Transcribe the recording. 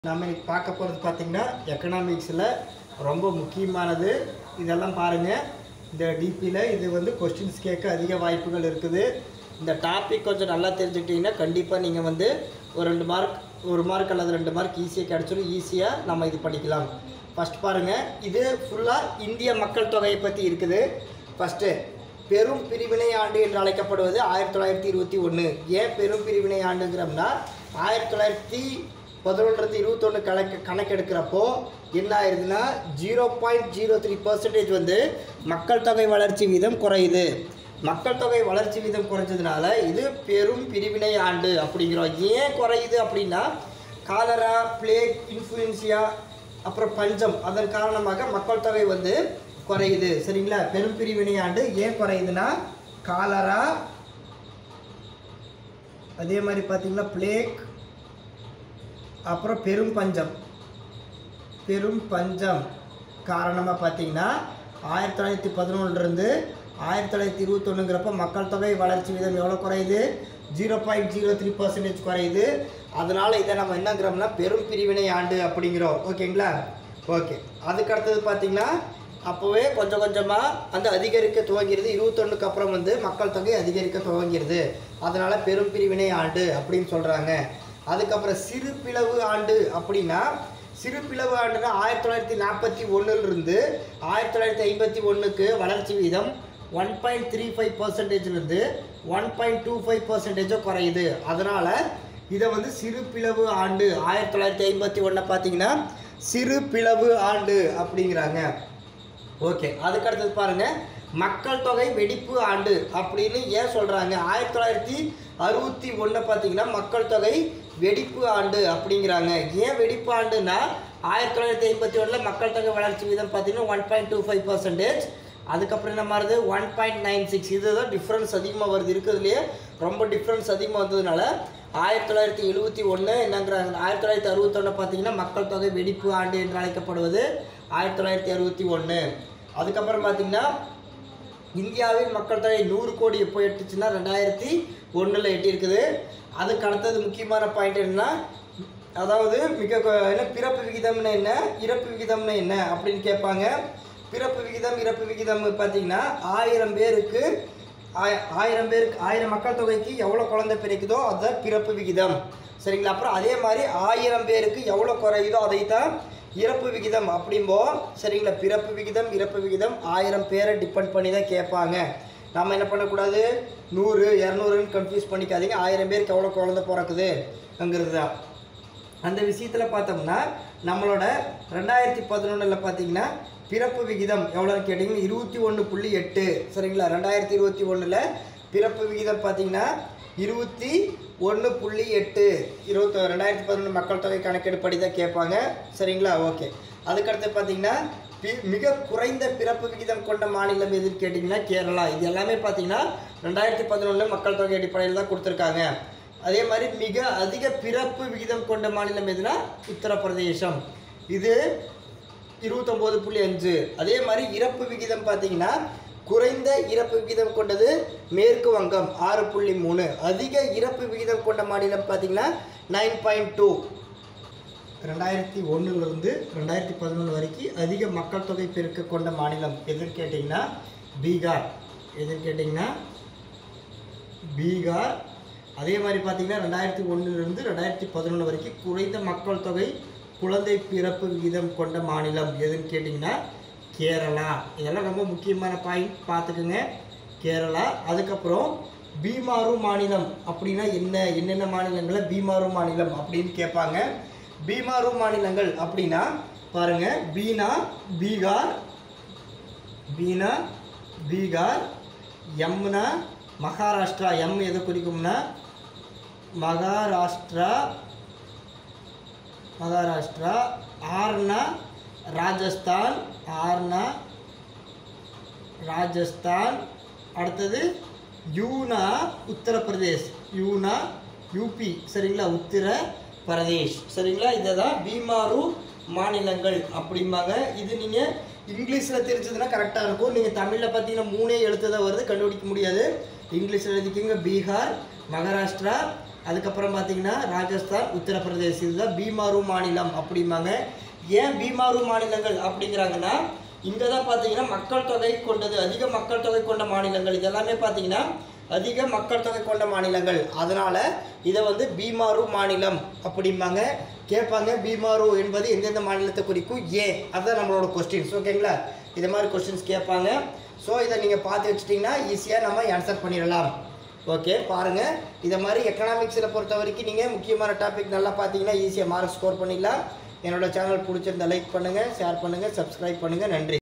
நம்ம இன்னைக்கு பார்க்க போகிறது பார்த்தீங்கன்னா எக்கனாமிக்ஸில் ரொம்ப முக்கியமானது இதெல்லாம் பாருங்கள் இந்த டிபியில் இது வந்து கொஸ்டின்ஸ் கேட்க அதிக வாய்ப்புகள் இருக்குது இந்த டாபிக் கொஞ்சம் நல்லா தெரிஞ்சுக்கிட்டிங்கன்னா கண்டிப்பாக நீங்கள் வந்து ஒரு ரெண்டு மார்க் ஒரு மார்க் அல்லது ரெண்டு மார்க் ஈஸியாக கிடச்சிடும் ஈஸியாக நம்ம இது படிக்கலாம் ஃபஸ்ட் பாருங்கள் இது ஃபுல்லாக இந்திய மக்கள் தொகையை பற்றி இருக்குது ஃபஸ்ட்டு பெரும் பிரிவினை ஆண்டு என்று அழைக்கப்படுவது ஆயிரத்தி தொள்ளாயிரத்தி இருபத்தி ஒன்று ஏன் பெரும் பிரிவினை ஆண்டுங்கிறோம்னா ஆயிரத்தி தொள்ளாயிரத்தி பதினொன்றது இருபத்தொன்று கணக்கு கணக்கெடுக்கிறப்போ என்ன ஆயிருதுன்னா zero point zero three percentage வந்து மக்கள் தொகை வளர்ச்சி வீதம் குறையுது மக்கள் தொகை வளர்ச்சி வீதம் குறைஞ்சதுனால இது பெரும் பிரிவினை ஆண்டு அப்படிங்கிறோம் ஏன் குறையுது அப்படின்னா காலரா பிளேக் இன்ஃப்ளூயன்சியா அப்புறம் பஞ்சம் அதன் காரணமாக மக்கள் தொகை வந்து குறையுது சரிங்களா பெரும் பிரிவினை ஆண்டு ஏன் குறையுதுன்னா காலரா அதே மாதிரி பார்த்தீங்கன்னா பிளேக் அப்புறம் பெரும் பஞ்சம் பெரும் பஞ்சம் காரணமாக பார்த்தீங்கன்னா ஆயிரத்தி தொள்ளாயிரத்தி பதினொன்றுலேருந்து ஆயிரத்தி தொள்ளாயிரத்தி இருபத்தொன்னுங்கிறப்ப மக்கள் தொகை வளர்ச்சி வீதம் எவ்வளோ குறையுது zero point zero three percentage குறையுது அதனால் இதை நம்ம என்னங்கிறோம்னா பெரும் பிரிவினை ஆண்டு அப்படிங்கிறோம் ஓகேங்களா ஓகே அதுக்கு அடுத்தது பார்த்தீங்கன்னா அப்போவே கொஞ்சம் கொஞ்சமாக அந்த அதிகரிக்க துவங்கிறது இருபத்தொன்னுக்கு அப்புறம் வந்து மக்கள் தொகை அதிகரிக்க துவங்கிறது அதனால் பெரும் பிரிவினை ஆண்டு அப்படின்னு சொல்கிறாங்க அதுக்கப்புறம் சிறு பிளவு ஆண்டு அப்படின்னா சிறு பிளவு ஆண்டுனா ஆயிரத்தி தொள்ளாயிரத்தி நாற்பத்தி ஒன்றுலேருந்து ஆயிரத்தி தொள்ளாயிரத்தி ஐம்பத்தி ஒன்றுக்கு வளர்ச்சி வீதம் ஒன் பாயிண்ட் த்ரீ ஃபைவ் பர்சன்டேஜ்லேருந்து ஒன் பாயிண்ட் டூ ஃபைவ் பர்சன்டேஜோ குறையுது அதனால் இதை வந்து சிறு பிளவு ஆண்டு ஆயிரத்தி தொள்ளாயிரத்தி ஐம்பத்தி ஒன்றை பார்த்தீங்கன்னா சிறு பிளவு ஆண்டு அப்படிங்கிறாங்க ஓகே அதுக்கு அடுத்தது பாருங்க மக்கள் தொகை வெடிப்பு ஆண்டு அப்படின்னு ஏன் சொல்கிறாங்க ஆயிரத்தி தொள்ளாயிரத்தி அறுபத்தி ஒன்று பார்த்தீங்கன்னா மக்கள் தொகை வெடிப்பு ஆண்டு அப்படிங்கிறாங்க ஏன் வெடிப்பு ஆண்டுனா ஆயிரத்தி தொள்ளாயிரத்தி ஐம்பத்தி ஒன்றில் மக்கள் தொகை வளர்ச்சி வீதம் பார்த்தீங்கன்னா one point two five percentage அதுக்கப்புறம் என்ன மாறுது ஒன் பாயிண்ட் நைன் சிக்ஸ் இதுதான் டிஃப்ரென்ஸ் அதிகமாக வருது இருக்கிறதுலையே ரொம்ப டிஃப்ரென்ஸ் அதிகமாக வந்ததுனால ஆயிரத்தி தொள்ளாயிரத்தி எழுபத்தி ஒன்று என்னங்கிறாங்க ஆயிரத்தி தொள்ளாயிரத்தி அறுபத்தொன்று பார்த்தீங்கன்னா மக்கள் தொகை வெடிப்பு ஆண்டு என்று அழைக்கப்படுவது ஆயிரத்தி தொள்ளாயிரத்தி அறுபத்தி ஒன்று அதுக்கப்புறம் பார்த்தீங்கன்னா இந்தியாவின் மக்கள் தொகை நூறு கோடி எப்போ எட்டுச்சுன்னா ரெண்டாயிரத்தி ஒன்றில் எட்டியிருக்குது அதுக்கு அடுத்தது முக்கியமான பாயிண்ட் என்னன்னா அதாவது மிக கொ- என்ன பிறப்பு விகிதம்னு என்ன இறப்பு விகிதம்னு என்ன அப்படின்னு கேட்பாங்க பிறப்பு விகிதம் இறப்பு விகிதம் பார்த்தீங்கன்னா ஆயிரம் பேருக்கு ஆய- ஆயிரம் பேருக்கு ஆயிரம் மக்கள் தொகைக்கு எவ்வளோ குழந்தை பிறக்குதோ அதுதான் பிறப்பு விகிதம் சரிங்களா அப்புறம் அதே மாதிரி ஆயிரம் பேருக்கு எவ்வளோ குறையுதோ அதை தான் இறப்பு விகிதம் அப்படிம்போ சரிங்களா பிறப்பு விகிதம் இறப்பு விகிதம் ஆயிரம் பேரை டிபெண்ட் பண்ணி தான் கேட்பாங்க நம்ம என்ன பண்ணக்கூடாது நூறு இரநூறுன்னு கன்ஃபியூஸ் பண்ணிக்காதீங்க ஆயிரம் பேருக்கு எவ்வளோ குழந்தை பிறக்குதுங்கிறது தான் அந்த விஷயத்தில் பார்த்தோம்னா நம்மளோட ரெண்டாயிரத்தி பதினொன்றில் பார்த்தீங்கன்னா பிறப்பு விகிதம் எவ்வளோன்னு கேட்டிங்கன்னா இருபத்தி ஒன்று புள்ளி எட்டு சரிங்களா ரெண்டாயிரத்தி இருபத்தி ஒன்றில் பிறப்பு விகிதம் பார்த்தீங்கன்னா இருபத்தி ஒன்று புள்ளி எட்டு இருபத்தி ரெண்டாயிரத்தி பதினொன்று மக்கள் தொகை கணக்கெடுப்படி தான் கேட்பாங்க சரிங்களா ஓகே அதுக்கடுத்து பார்த்தீங்கன்னா பி- மிக குறைந்த பிறப்பு விகிதம் கொண்ட மாநிலம் எதுன்னு கேட்டிங்கன்னா கேரளா இது எல்லாமே பார்த்தீங்கன்னா ரெண்டாயிரத்தி பதினொன்றில் மக்கள் தொகை அடிப்படையில் தான் கொடுத்துருக்காங்க அதே மாதிரி மிக அதிக பிறப்பு விகிதம் கொண்ட மாநிலம் எதுனா உத்தரப்பிரதேசம் இது இருபத்தொம்போது புள்ளி அஞ்சு அதே மாதிரி இறப்பு விகிதம் பார்த்தீங்கன்னா குறைந்த இறப்பு விகிதம் கொண்டது மேற்கு வங்கம் ஆறு புள்ளி மூணு அதிக இறப்பு விகிதம் கொண்ட மாநிலம் பார்த்தீங்கன்னா நைன் பாயிண்ட் டூ ரெண்டாயிரத்தி ஒன்றுலேருந்து ரெண்டாயிரத்தி பதினொன்று வரைக்கும் அதிக மக்கள் தொகை பெருக்க கொண்ட மாநிலம் எதுன்னு கேட்டிங்கன்னா பீகார் எதுன்னு கேட்டிங்கன்னா பீகார் அதே மாதிரி பார்த்தீங்கன்னா ரெண்டாயிரத்தி ஒன்றுலேருந்து ரெண்டாயிரத்தி பதினொன்று வரைக்கும் குறைந்த மக்கள் தொகை குழந்தை பிறப்பு விகிதம் கொண்ட மாநிலம் எதுன்னு கேட்டிங்கன்னா கேரளா இதெல்லாம் ரொம்ப முக்கியமான பாயிண்ட் பார்த்துக்குங்க கேரளா அதுக்கப்புறம் பீமாரு மாநிலம் அப்படின்னா என்ன என்னென்ன மாநிலங்களை பீமாரு மாநிலம் அப்படின்னு கேட்பாங்க பீமாரு மாநிலங்கள் அப்படின்னா பாருங்க பீனா பீகார் பீனா பீகார் எம்னா மகாராஷ்டிரா எம் எதை குறிக்கும்னா மகாராஷ்டிரா மகாராஷ்டிரா ஆர்னா ராஜஸ்தான் ஆர்னா ராஜஸ்தான் அடுத்தது யூனா உத்தரப்பிரதேஷ் யூனா யூபி சரிங்களா உத்தர பிரதேஷ் சரிங்களா இதை தான் பீமாரு மாநிலங்கள் அப்படிம்பாங்க இது நீங்கள் இங்கிலீஷில் தெரிஞ்சதுன்னா கரெக்டாக இருக்கும் நீங்கள் தமிழில் பார்த்தீங்கன்னா மூணே எழுத்து தான் வருது கண்டுபிடிக்க முடியாது இங்கிலீஷில் எழுதிக்கிங்க பீகார் மகாராஷ்டிரா அதுக்கப்புறம் பார்த்தீங்கன்னா ராஜஸ்தான் உத்தரப்பிரதேஷ் இதுதான் பீமாரு மாநிலம் அப்படிம்பாங்க ஏன் பீமாரு மாநிலங்கள் அப்படிங்கிறாங்கன்னா இங்கே தான் பார்த்தீங்கன்னா மக்கள் தொகை கொண்டது அதிக மக்கள் தொகை கொண்ட மாநிலங்கள் இதெல்லாமே பார்த்தீங்கன்னா அதிக மக்கள் தொகை கொண்ட மாநிலங்கள் அதனால் இதை வந்து பீமாரு மாநிலம் அப்படிம்பாங்க கேட்பாங்க பீமாரு என்பது எந்தெந்த மாநிலத்தை குறிக்கும் ஏன் அதுதான் நம்மளோட கொஸ்டின்ஸ் ஓகேங்களா இது மாதிரி கொஸ்டின்ஸ் கேட்பாங்க ஸோ இதை நீங்கள் பார்த்து வச்சிட்டிங்கன்னா ஈஸியாக நம்ம ஆன்சர் பண்ணிடலாம் ஓகே பாருங்கள் இதை மாதிரி எக்கனாமிக்ஸில் பொறுத்த வரைக்கும் நீங்கள் முக்கியமான டாபிக் நல்லா பார்த்தீங்கன்னா ஈஸியாக மார்க் ஸ்கோர் பண்ணிடலாம் என்னோட சேனல் பிடிச்சிருந்தா லைக் பண்ணுங்கள் ஷேர் பண்ணுங்கள் சப்ஸ்கிரைப் பண்ணுங்கள் நன்றி